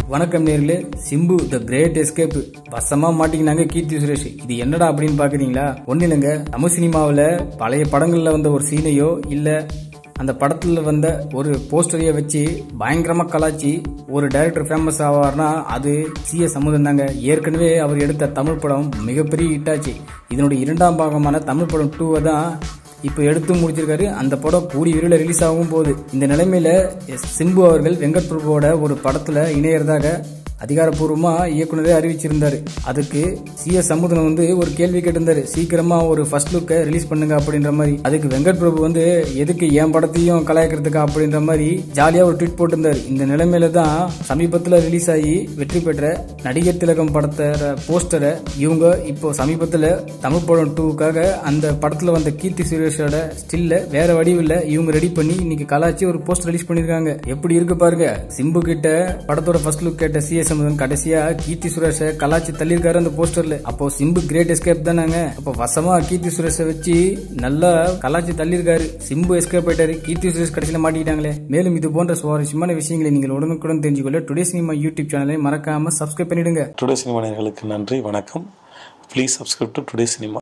வணக்கம் நேர்களே Simbu the great escape வசமா மாட்டிக்கினாங்க கீர்த்தி சுரேஷ் இது என்னடா அப்படின்னு பாக்குறீங்களா ஒண்ணு இல்லைங்க தமிழ் சினிமாவில் பழைய படங்கள்ல வந்த ஒரு சீனையோ இல்ல அந்த படத்துல வந்த ஒரு போஸ்டரையோ வச்சு பயங்கரமா கலாச்சி ஒரு டைரக்டர் ஃபேமஸ் ஆவார்னா அது சி எஸ் சமுதம் தாங்க ஏற்கனவே அவர் எடுத்த தமிழ் படம் மிகப்பெரிய ஹிட் ஆச்சு இதனுடைய இரண்டாம் பாகமான தமிழ் படம் டூவை தான் இப்போ எடுத்து முடிச்சிருக்காரு அந்த படம் கூடி விரைவில் ரிலீஸ் ஆகும் போகுது இந்த நிலைமையில எஸ் சிம்பு அவர்கள் வெங்கட் பிரபுவோட ஒரு படத்துல இணையறதாக அதிகாரப்பூர்வமா இயக்குனரே அறிவிச்சிருந்தாரு அதுக்கு சி எஸ் சமுதனம் வந்து ஒரு கேள்வி கேட்டிருந்தாரு சீக்கிரமா ஒரு ஃபர்ஸ்ட் லுக்கை ரிலீஸ் பண்ணுங்க அப்படின்ற மாதிரி அதுக்கு வெங்கட் பிரபு வந்து எதுக்கு என் படத்தையும் கலாய்க்கிறதுக்கா அப்படின்ற மாதிரி ஜாலியா ஒரு ட்வீட் போட்டிருந்தாரு இந்த நிலைமையில தான் சமீபத்துல ரிலீஸ் ஆகி வெற்றி பெற்ற நடிகர் திலகம் படத்தோட போஸ்டரை இவங்க இப்போ சமீபத்துல தமிழ் படம் டூக்காக அந்த படத்துல வந்த கீர்த்தி சுரேஷோட ஸ்டில்ல வேற வடிவில் இவங்க ரெடி பண்ணி இன்னைக்கு கலாச்சி ஒரு போஸ்டர் ரிலீஸ் பண்ணிருக்காங்க எப்படி இருக்கு பாருங்க சிம்பு கிட்ட படத்தோட ஃபர்ஸ்ட் லுக் கேட்ட சி எஸ் கடைசியா கீர்த்தி சுரேஷ கலாச்சி தள்ளியிருக்காரு அந்த போஸ்டர்ல அப்போ சிம்பு கிரேட் எஸ்கேப் தானாங்க அப்போ வசமா கீர்த்தி சுரேஷ வச்சு நல்லா கலாச்சி தள்ளியிருக்காரு சிம்பு எஸ்கேப் ஆயிட்டாரு கீர்த்தி சுரேஷ் கடைசியில மாட்டிக்கிட்டாங்களே மேலும் இது போன்ற சுவாரஸ்யமான விஷயங்களை நீங்கள் உடனுக்குடன் தெரிஞ்சுக்கொள்ள டுடே சினிமா யூடியூப் சேனலை மறக்காம சப்ஸ்கிரைப் பண்ணிடுங்க டுடே சினிமா நேயர்களுக்கு நன்றி வணக்கம் please subscribe to today cinema